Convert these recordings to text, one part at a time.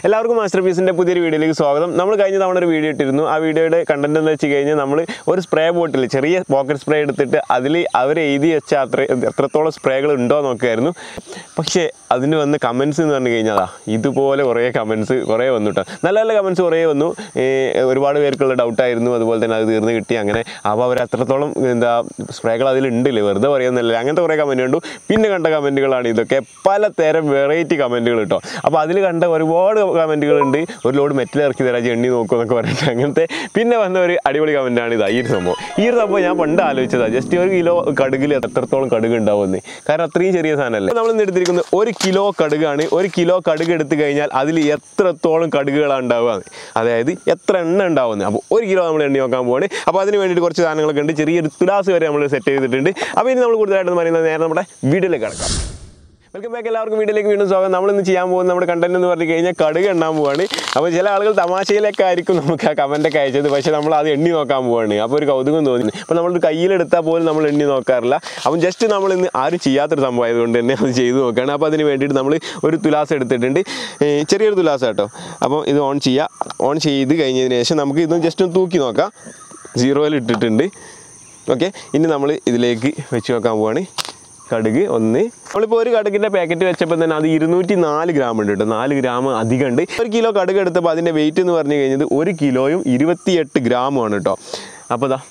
എല്ലാവർക്കും മാസ്റ്റർ പീസിൻ്റെ പുതിയൊരു വീഡിയോയിലേക്ക് സ്വാഗതം നമ്മൾ കഴിഞ്ഞ തവണ ഒരു വീഡിയോ ഇട്ടിരുന്നു ആ വീഡിയോയുടെ കണ്ടന്റ് എന്ന് വെച്ച് കഴിഞ്ഞാൽ നമ്മൾ ഒരു സ്പ്രേ ബോട്ടിൽ ചെറിയ പോക്കറ്റ് സ്പ്രേ എടുത്തിട്ട് അതിൽ അവർ എഴുതി വെച്ച അത്ര എത്രത്തോളം സ്പ്രേകൾ ഉണ്ടോ നോക്കുമായിരുന്നു പക്ഷേ അതിന് വന്ന കമൻസ് എന്ന് പറഞ്ഞു കഴിഞ്ഞാൽ അതാ ഇതുപോലെ കുറേ കമൻസ് കുറേ വന്നു കേട്ടോ നല്ല നല്ല കമൻസ് കുറേ വന്നു ഏ, ഒരുപാട് പേർക്കുള്ള ഡൗട്ടായിരുന്നു അതുപോലെ തന്നെ അത് തീർന്ന് കിട്ടി അങ്ങനെ അപ്പോൾ അവർ അത്രത്തോളം എന്താ സ്പ്രേകൾ അതിലുണ്ടല്ലേ വെറുതെ പറയുന്നില്ല അങ്ങനത്തെ കുറേ കമൻറ്റ് കണ്ടു പിന്നെ കണ്ട കമൻറ്റുകളാണ് ഇതൊക്കെ പലതരം വെറൈറ്റി കമൻറ്റുകൾ കേട്ടോ അപ്പോൾ അതിൽ കണ്ട ഒരുപാട് കമൻറ്റുകളുണ്ട് ഒരു ലോഡ് മെറ്റൽ ഇറക്കി തരാം എണ്ണി നോക്കും എന്നൊക്കെ പറഞ്ഞിട്ട് അങ്ങനത്തെ പിന്നെ വന്ന ഒരു അടിപൊളി കമൻറ്റാണ് ഇതാ ഈ ഒരു സംഭവം ഈ ഒരു സംഭവം ഞാൻ പണ്ട് ആലോചിച്ചതാണ് ജസ്റ്റ് ഒരു കിലോ കടുകിൽ എത്രത്തോളം കടുക് ഉണ്ടാവുമെന്ന് കാരണം അത്രയും ചെറിയ സാധനമല്ലേ നമ്മൾ ഇന്ന് എടുത്തിരിക്കുന്നത് ഒരു കിലോ കടുകാണ് ഒരു കിലോ കടുക് എടുത്തു കഴിഞ്ഞാൽ അതിൽ എത്രത്തോളം കടുകുകളാണ് ഉണ്ടാവുക അതായത് എത്ര എണ്ണ ഉണ്ടാവുന്നത് അപ്പോൾ ഒരു കിലോ നമ്മൾ എണ്ണി നോക്കാൻ പോവാണ് അപ്പോൾ അതിന് വേണ്ടിയിട്ട് കുറച്ച് സാധനങ്ങളൊക്കെ ഉണ്ട് ചെറിയൊരു തുലാസ് വരെ നമ്മൾ സെറ്റ് ചെയ്തിട്ടുണ്ട് അപ്പോൾ ഇനി നമ്മൾ കൂടുതലായിട്ട് പറയുന്നത് നേരെ നമ്മുടെ വീഡിയോയിലേക്ക് കിടക്കാം വെൽക്കം ബാക്ക് എല്ലാവർക്കും വീട്ടിലേക്ക് വീണ്ടും സ്വാഗതം നമ്മൾ ഇന്ന് ചെയ്യാൻ പോകുന്ന നമ്മുടെ കണ്ടന്റ് എന്ന് പറഞ്ഞു കഴിഞ്ഞാൽ കടുക് എണ്ണാൻ പോവാണ് അപ്പോൾ ചില ആളുകൾ തമാശയിലൊക്കെ ആയിരിക്കും നമുക്ക് ആ കമൻ്റൊക്കെ അയച്ചത് പക്ഷേ നമ്മൾ അത് എണ്ണി നോക്കാൻ പോവാണ് അപ്പോൾ ഒരു കൗതുകം തോന്നി അപ്പോൾ നമ്മൾ കയ്യിലെടുത്താൽ പോലും നമ്മൾ എണ്ണി നോക്കാറില്ല അപ്പം ജസ്റ്റ് നമ്മൾ ഇന്ന് ആരും ചെയ്യാത്തൊരു സംഭവം ആയതുകൊണ്ട് തന്നെ അത് ചെയ്ത് നോക്കുകയാണ് അപ്പോൾ അതിന് വേണ്ടിയിട്ട് നമ്മൾ ഒരു തുലാസ് എടുത്തിട്ടുണ്ട് ഏ, ചെറിയൊരു തുലാസ് കേട്ടോ അപ്പോൾ ഇത് ഓൺ ചെയ്യുക ഓൺ ചെയ്ത് കഴിഞ്ഞതിന് ശേഷം നമുക്ക് ഇതൊന്ന് ജസ്റ്റ് ഒന്ന് തൂക്കി നോക്കാം സീറോയിൽ ഇട്ടിട്ടുണ്ട് ഓക്കെ ഇനി നമ്മൾ ഇതിലേക്ക് വെച്ച് നോക്കാൻ പോവാണ് കടുക് ഒന്ന് നമ്മളിപ്പോൾ ഒരു കടുകിൻ്റെ പാക്കറ്റ് വെച്ചപ്പോൾ തന്നെ അത് ഇരുന്നൂറ്റി നാല് ഗ്രാം ഉണ്ട് കേട്ടോ നാല് ഗ്രാം അധികം ഉണ്ട് ഒരു കിലോ കടുക് എടുത്തപ്പോൾ അതിൻ്റെ വെയിറ്റ് എന്ന് പറഞ്ഞു കഴിഞ്ഞത് ഒരു കിലോയും ഇരുപത്തിയെട്ട് ഗ്രാമുമാണ് കേട്ടോ അപ്പോൾ ഇതാ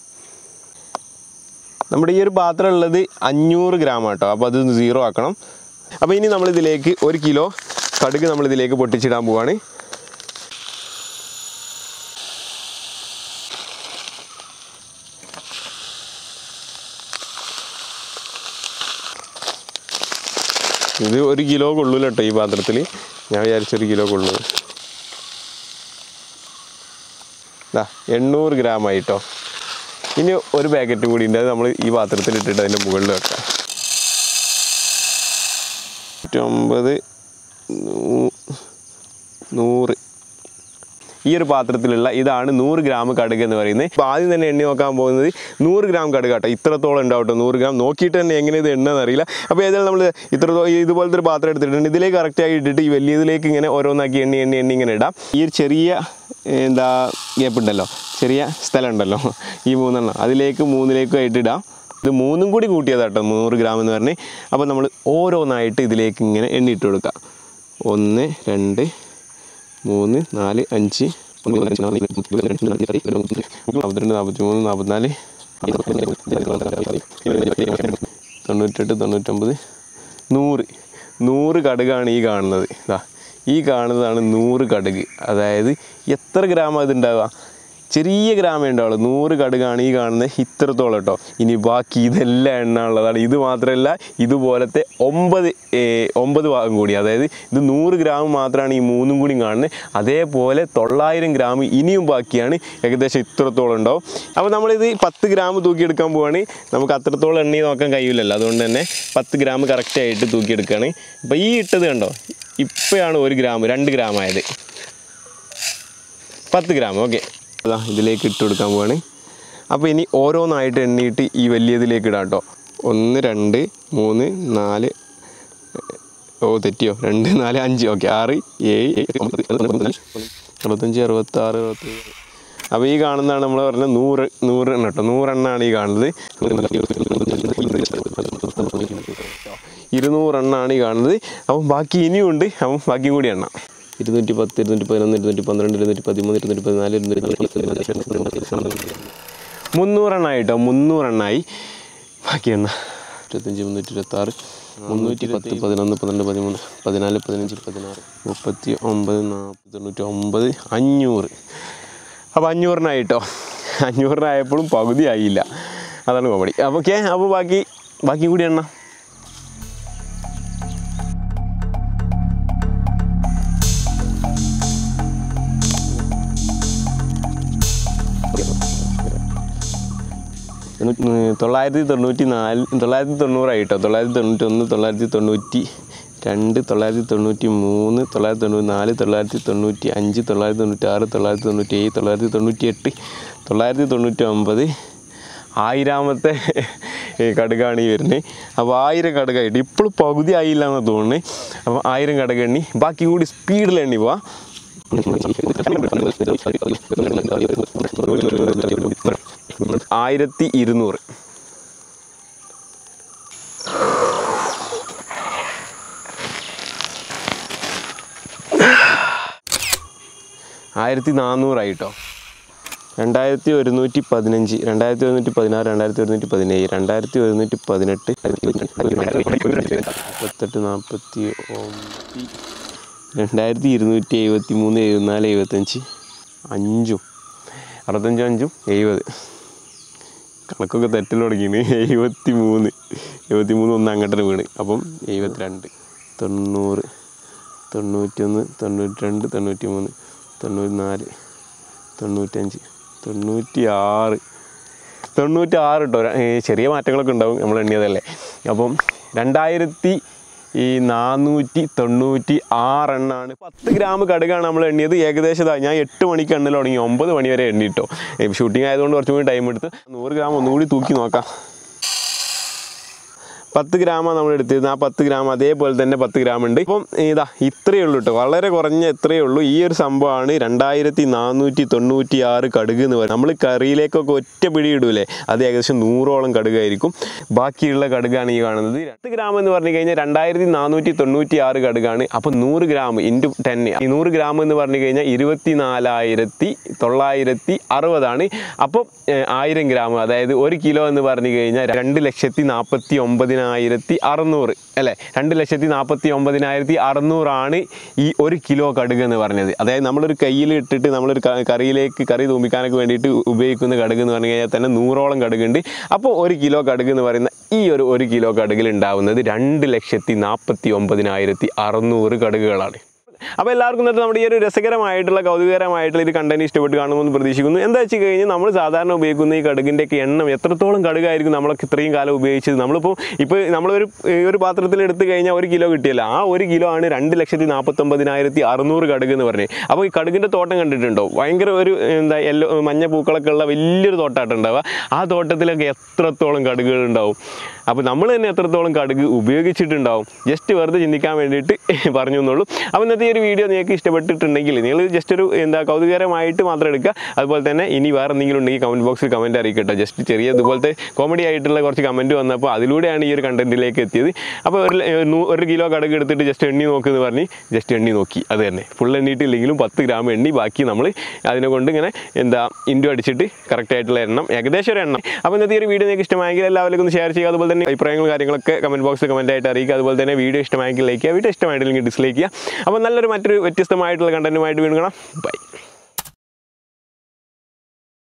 നമ്മുടെ ഈ ഒരു പാത്രം ഉള്ളത് അഞ്ഞൂറ് ഗ്രാം കേട്ടോ അപ്പോൾ അത് സീറോ ആക്കണം അപ്പോൾ ഇനി നമ്മളിതിലേക്ക് ഒരു കിലോ കടുക് നമ്മളിതിലേക്ക് പൊട്ടിച്ചിടാൻ പോവാണ് ഇത് ഒരു കിലോ കൊള്ളൂല കേട്ടോ ഈ പാത്രത്തിൽ ഞാൻ വിചാരിച്ചൊരു കിലോ കൊള്ളൂ ദാ എണ്ണൂറ് ഗ്രാം ആയിട്ടോ ഇനി ഒരു പാക്കറ്റ് കൂടി ഉണ്ട് അത് നമ്മൾ ഈ പാത്രത്തിൽ ഇട്ടിട്ട് അതിൻ്റെ മുകളിൽ വെക്കാം നൂറ്റമ്പത് നൂ- നൂറ് ഈ ഒരു പാത്രത്തിലുള്ള ഇതാണ് നൂറ് ഗ്രാം കടുക് എന്ന് പറയുന്നത് അപ്പോൾ ആദ്യം തന്നെ എണ്ണി നോക്കാൻ പോകുന്നത് നൂറ് ഗ്രാം കടുക് കേട്ടോ ഇത്രത്തോളം ഉണ്ടാവും കേട്ടോ നൂറ് ഗ്രാം നോക്കിയിട്ട് തന്നെ എങ്ങനെ ഇത് എണ്ണ അറിയില്ല അപ്പോൾ ഏതായാലും നമ്മൾ ഇത്രത്തോളം ഇതുപോലത്തെ ഒരു പാത്രം എടുത്തിട്ടുണ്ട് ഇതിലേക്ക് കറക്റ്റായി ഇട്ടിട്ട് ഈ വലിയതിലേക്ക് ഇങ്ങനെ ഓരോന്നാക്കി എണ്ണി എണ്ണി എണ്ണി ഇങ്ങനെ ഇടാം ഈ ഒരു ചെറിയ എന്താ ഗ്യാപ്പ് ഉണ്ടല്ലോ ചെറിയ സ്ഥലം ഉണ്ടല്ലോ ഈ മൂന്നെണ്ണം അതിലേക്ക് മൂന്നിലേക്കും ആയിട്ട് ഇടാം ഇത് മൂന്നും കൂടി കൂട്ടിയതാട്ടോ നൂറ് ഗ്രാം എന്ന് പറഞ്ഞ് അപ്പോൾ നമ്മൾ ഓരോന്നായിട്ട് ഇതിലേക്ക് ഇങ്ങനെ എണ്ണിയിട്ട് കൊടുക്കാം ഒന്ന് രണ്ട് മൂന്ന് നാല് അഞ്ച് നാൽപ്പത്തിരണ്ട് നാൽപ്പത്തി മൂന്ന് നാൽപ്പത്തിനാല് തൊണ്ണൂറ്റെട്ട് തൊണ്ണൂറ്റൊമ്പത് നൂറ് നൂറ് കടുകാണ് ഈ കാണുന്നത് ഇതാ ഈ കാണുന്നതാണ് നൂറ് കടുക് അതായത് എത്ര ഗ്രാം അതുണ്ടാവുക ചെറിയ ഗ്രാമേ ഉണ്ടാവുള്ളൂ നൂറ് കടുകാണ് ഈ കാണുന്നത് ഇത്രത്തോളം കേട്ടോ ഇനി ബാക്കി ഇതെല്ലാം എണ്ണ ഉള്ളതാണ് ഇത് മാത്രമല്ല ഇതുപോലത്തെ ഒമ്പത് ഏ, ഒമ്പത് ഭാഗം കൂടി അതായത് ഇത് നൂറ് ഗ്രാം മാത്രമാണ് ഈ മൂന്നും കൂടി കാണുന്നത് അതേപോലെ തൊള്ളായിരം ഗ്രാം ഇനിയും ബാക്കിയാണ് ഏകദേശം ഇത്രത്തോളം ഉണ്ടാവും അപ്പോൾ നമ്മളിത് പത്ത് ഗ്രാം തൂക്കിയെടുക്കാൻ പോവുകയാണ് നമുക്ക് അത്രത്തോളം എണ്ണി നോക്കാൻ കഴിയില്ലല്ലോ അതുകൊണ്ട് തന്നെ പത്ത് ഗ്രാം കറക്റ്റായിട്ട് തൂക്കിയെടുക്കുകയാണ് അപ്പോൾ ഈ ഇട്ടത് കണ്ടോ ഇപ്പോഴാണ് ഒരു ഗ്രാം രണ്ട് ഗ്രാം ആയത് പത്ത് ഗ്രാം ഓക്കെ അതാ ഇതിലേക്ക് ഇട്ട് കൊടുക്കാൻ പോവാണ് അപ്പോൾ ഇനി ഓരോന്നായിട്ട് എണ്ണിയിട്ട് ഈ വലിയതിലേക്ക് ഇടാം കേട്ടോ ഒന്ന് രണ്ട് മൂന്ന് നാല് ഓ തെറ്റിയോ രണ്ട് നാല് അഞ്ച് ഓക്കെ ആറ് ഏഴ് എട്ട്, ഒമ്പത് പത്ത്, പതിനൊന്ന്, പതിനാല്, അറുപത്തഞ്ച് അറുപത്താറ് അറുപത്തേഴ് അപ്പോൾ ഈ കാണുന്നതാണ് നമ്മൾ പറഞ്ഞ നൂറ് നൂറ് എണ്ണം കേട്ടോ നൂറെണ്ണമാണ് ഈ കാണുന്നത് ഇരുന്നൂറെണ്ണമാണ് ഈ കാണുന്നത് അപ്പം ബാക്കി ഇനിയും ഉണ്ട് അപ്പം ബാക്കിയും കൂടി എണ്ണ ഇരുന്നൂറ്റി പത്ത് ഇരുന്നൂറ്റി പതിനൊന്ന് ഇരുന്നൂറ്റി പന്ത്രണ്ട് ഇരുന്നൂറ്റി പതിമൂന്ന് ഇരുന്നൂറ്റി പതിനാല് ഇരുന്നൂറ്റി മുന്നൂറെണ്ണായിട്ടോ മുന്നൂറെണ്ണായി ബാക്കി എണ്ണ ഇരുപത്തഞ്ച് മുന്നൂറ്റി ഇരുപത്താറ് മുന്നൂറ്റി പത്ത് പതിനൊന്ന് പന്ത്രണ്ട് പതിമൂന്ന് പതിനാല് പതിനഞ്ച് പതിനാറ് മുപ്പത്തി ഒമ്പത് നാൽപ്പത് തൊണ്ണൂറ്റി ഒമ്പത് അഞ്ഞൂറ് അപ്പോൾ അഞ്ഞൂറിനായിട്ടോ അഞ്ഞൂറിനായപ്പോഴും പകുതി ആയില്ല അതാണ് കോമഡി അപ്പോൾ ഓക്കെ അപ്പോൾ ബാക്കി ബാക്കി കൂടി എണ്ണ തൊള്ളായിരത്തി തൊണ്ണൂറ്റി നാല് തൊള്ളായിരത്തി തൊണ്ണൂറായിട്ടോ തൊള്ളായിരത്തി തൊണ്ണൂറ്റി ഒന്ന് തൊള്ളായിരത്തി തൊണ്ണൂറ്റി രണ്ട് തൊള്ളായിരത്തി തൊണ്ണൂറ്റി മൂന്ന് തൊള്ളായിരത്തി തൊണ്ണൂറ്റി നാല് തൊള്ളായിരത്തി തൊണ്ണൂറ്റി അഞ്ച് തൊള്ളായിരത്തി തൊണ്ണൂറ്റി ആറ് തൊള്ളായിരത്തി തൊണ്ണൂറ്റി ഏഴ് തൊള്ളായിരത്തി തൊണ്ണൂറ്റി എട്ട് തൊള്ളായിരത്തി തൊണ്ണൂറ്റി ഒമ്പത് ആയിരാമത്തെ ഏ, കടുകാണ് ഈ വരുന്നത് അപ്പോൾ ആയിരം കടുകായിട്ട് ഇപ്പോഴും പകുതി ആയില്ല എന്ന് തോന്നുന്നത് അപ്പോൾ ആയിരം കടുക് എണ്ണി ബാക്കി കൂടി സ്പീഡിൽ എണ്ണി പോവാം ആയിരത്തി ഇരുന്നൂറ് ആയിരത്തി നാനൂറായിട്ടോ രണ്ടായിരത്തി ഒരുന്നൂറ്റി പതിനഞ്ച് രണ്ടായിരത്തി ഒരുന്നൂറ്റി പതിനാറ് രണ്ടായിരത്തി ഒരുന്നൂറ്റി പതിനേഴ് രണ്ടായിരത്തി ഒരുന്നൂറ്റി പതിനെട്ട് മുപ്പത്തെട്ട് നാൽപ്പത്തി ഒമ്പത് രണ്ടായിരത്തി ഇരുന്നൂറ്റി എഴുപത്തി മൂന്ന് എഴുപത്തിനാല് എഴുപത്തഞ്ച് അഞ്ചും അറുപത്തഞ്ചും അഞ്ചും എഴുപത് കണക്കൊക്കെ തെറ്റൽ തുടങ്ങിയാണ് എഴുപത്തി മൂന്ന് എഴുപത്തി മൂന്ന് ഒന്ന് അങ്ങോട്ട് വീണ് അപ്പം എഴുപത്തിരണ്ട് തൊണ്ണൂറ് തൊണ്ണൂറ്റൊന്ന് തൊണ്ണൂറ്റി രണ്ട് തൊണ്ണൂറ്റി മൂന്ന് തൊണ്ണൂറ്റി നാല് തൊണ്ണൂറ്റഞ്ച് തൊണ്ണൂറ്റി ആറ് തൊണ്ണൂറ്റി ആറ് കേട്ടോ ചെറിയ മാറ്റങ്ങളൊക്കെ ഉണ്ടാവും നമ്മൾ എണ്ണിയതല്ലേ അപ്പം രണ്ടായിരത്തി ഈ നാനൂറ്റി തൊണ്ണൂറ്റി ആറെണ്ണാണ് പത്ത് ഗ്രാം കടുകാണ് നമ്മൾ എണ്ണിയത് ഏകദേശം ഇതാ ഞാൻ എട്ട് മണിക്ക് എണ്ണൽ തുടങ്ങി ഒമ്പത് മണി വരെ എണ്ണിട്ടോ ഷൂട്ടിംഗ് ആയതുകൊണ്ട് കുറച്ചും കൂടി ടൈം എടുത്ത് നൂറ് ഗ്രാം ഒന്നുകൂടി തൂക്കി നോക്കാം പത്ത് ഗ്രാമാണ് നമ്മൾ എടുത്തിരുന്നത് ആ പത്ത് ഗ്രാം അതേപോലെ തന്നെ പത്ത് ഗ്രാം ഉണ്ട് ഇപ്പം ഇതാ ഇത്രയേ ഉള്ളൂ കേട്ടോ വളരെ കുറഞ്ഞ ഇത്രയേ ഉള്ളൂ ഈ ഒരു സംഭവമാണ് രണ്ടായിരത്തി നാനൂറ്റി തൊണ്ണൂറ്റി ആറ് കടുക് എന്ന് പറയുന്നത് നമ്മൾ കറിയിലേക്കൊക്കെ ഒറ്റ പിടി ഇടൂലേ അത് ഏകദേശം നൂറോളം കടുകായിരിക്കും ബാക്കിയുള്ള കടുകാണ് ഈ കാണുന്നത് പത്ത് ഗ്രാം എന്ന് പറഞ്ഞു കഴിഞ്ഞാൽ രണ്ടായിരത്തി നാനൂറ്റി തൊണ്ണൂറ്റി ആറ് കടുകാണ് അപ്പോൾ നൂറ് ഗ്രാം ഇൻറ്റു ടെൻ ഈ നൂറ് ഗ്രാം എന്ന് പറഞ്ഞു കഴിഞ്ഞാൽ ഇരുപത്തി നാലായിരത്തി തൊള്ളായിരത്തി അറുപതാണ് അപ്പം ഏഹ്, ആയിരം ഗ്രാം അതായത് ഒരു കിലോ എന്ന് പറഞ്ഞു കഴിഞ്ഞാൽ രണ്ട് ലക്ഷത്തി നാൽപ്പത്തി ഒമ്പതിനായിരത്തി അറുന്നൂറ് അല്ലേ രണ്ട് ലക്ഷത്തി നാൽപ്പത്തി ഒമ്പതിനായിരത്തി അറുന്നൂറാണ് ഈ ഒരു കിലോ കടുക് എന്ന് പറഞ്ഞത് അതായത് നമ്മളൊരു കയ്യിൽ ഇട്ടിട്ട് നമ്മളൊരു ക- കറിയിലേക്ക് കറി തൂമിക്കാനൊക്കെ വേണ്ടിയിട്ട് ഉപയോഗിക്കുന്ന കടുക് എന്ന് പറഞ്ഞു കഴിഞ്ഞാൽ തന്നെ നൂറോളം കടുകുണ്ട് അപ്പോൾ ഒരു കിലോ കടുക് എന്ന് പറയുന്ന ഈ ഒരു ഒരു കിലോ കടുകിൽ ഉണ്ടാവുന്നത് രണ്ട് ലക്ഷത്തി നാൽപ്പത്തി ഒമ്പതിനായിരത്തി അറുന്നൂറ് കടുകുകളാണ് അപ്പോൾ എല്ലാവർക്കും ഇന്നത്തെ നമ്മുടെ ഈ ഒരു രസകരമായിട്ടുള്ള കൗതുകകരമായിട്ടുള്ള ഒരു കണ്ടന്റ് ഇഷ്ടപ്പെട്ട് കാണുമെന്ന് പ്രതീക്ഷിക്കുന്നു എന്താ വെച്ച് കഴിഞ്ഞാൽ നമ്മൾ സാധാരണ ഉപയോഗിക്കുന്ന ഈ കടുകിൻ്റെയൊക്കെ എണ്ണം എത്രത്തോളം കടുകായിരിക്കും നമ്മളൊക്കെ ഇത്രയും കാലം ഉപയോഗിച്ചത് നമ്മളിപ്പോൾ ഇപ്പോൾ നമ്മളൊരു ഈ ഒരു പാത്രത്തിൽ എടുത്തു കഴിഞ്ഞാൽ ഒരു കിലോ കിട്ടിയല്ല ആ ഒരു കിലോ ആണ് രണ്ട് ലക്ഷത്തി നാൽപ്പത്തൊമ്പതിനായിരത്തി അറുന്നൂറ് കടുക് എന്ന് പറഞ്ഞത് അപ്പോൾ ഈ കടുകിൻ്റെ തോട്ടം കണ്ടിട്ടുണ്ടോ ഭയങ്കര ഒരു എന്താ യെല്ലോ മഞ്ഞ പൂക്കളൊക്കെ ഉള്ള വലിയൊരു തോട്ടാട്ടം ഉണ്ടാവുക ആ തോട്ടത്തിലൊക്കെ എത്രത്തോളം കടുകുകൾ ഉണ്ടാവും അപ്പോൾ നമ്മൾ തന്നെ എത്രത്തോളം കടുക് ഉപയോഗിച്ചിട്ടുണ്ടാവും ജസ്റ്റ് വെറുതെ ചിന്തിക്കാൻ വേണ്ടിയിട്ട് പറഞ്ഞു എന്നുള്ളൂ അപ്പോൾ ഇന്നത്തെ ഈ ഒരു വീഡിയോ നിങ്ങൾക്ക് ഇഷ്ടപ്പെട്ടിട്ടുണ്ടെങ്കിൽ നിങ്ങൾ ജസ്റ്റ് ഒരു എന്താ കൗതുകരമായിട്ട് മാത്രം എടുക്കുക അതുപോലെ തന്നെ ഇനി വേറെ എന്തെങ്കിലും ഉണ്ടെങ്കിൽ കമൻറ്റ് ബോക്സിൽ കമൻറ്റ് അറിയിക്കട്ടോ ജസ്റ്റ് ചെറിയ ഇതുപോലത്തെ കോമഡി ആയിട്ടുള്ള കുറച്ച് കമൻറ്റ് വന്നപ്പോൾ അതിലൂടെയാണ് ഈ ഒരു കണ്ടന്റിലേക്ക് എത്തിയത് അപ്പോൾ ഒരു ല- നൂ- ഒരു കിലോ കടുക് എടുത്തിട്ട് ജസ്റ്റ് എണ്ണി നോക്കുമെന്ന് പറഞ്ഞ് ജസ്റ്റ് എണ്ണി നോക്കി അത് തന്നെ ഫുൾ എണ്ണിയിട്ടില്ലെങ്കിലും പത്ത് ഗ്രാം എണ്ണി ബാക്കി നമ്മൾ അതിനെ കൊണ്ട് ഇങ്ങനെ എന്താ ഇൻഡു അടിച്ചിട്ട് കറക്റ്റ് ആയിട്ടുള്ള എണ്ണം ഏകദേശം ഒരു എണ്ണം അപ്പോൾ ഇന്നത്തെ ഈ ഒരു വീഡിയോ നിങ്ങൾക്ക് ഇഷ്ടമായെങ്കിൽ എല്ലാവർക്കും ഒന്ന് ഷെയർ ചെയ്യുക അതുപോലെ തന്നെ അഭിപ്രായങ്ങളും കാര്യങ്ങളൊക്കെ കമൻറ്റ് ബോക്സിൽ കമൻറ്റ് ആയിട്ട് അറിയിക്കുക അതുപോലെ തന്നെ വീഡിയോ ഇഷ്ടമായെങ്കിൽ ലൈക്ക് ചെയ്യുക വീഡിയോ ഇഷ്ടമായിട്ടില്ലെങ്കിൽ ഡിസ്ലൈക്ക് ചെയ്യുക അപ്പോൾ നല്ലൊരു മറ്റൊരു വ്യത്യസ്തമായിട്ടുള്ള കണ്ടന്റുമായിട്ട് വീണ്ടും കാണാം ബൈ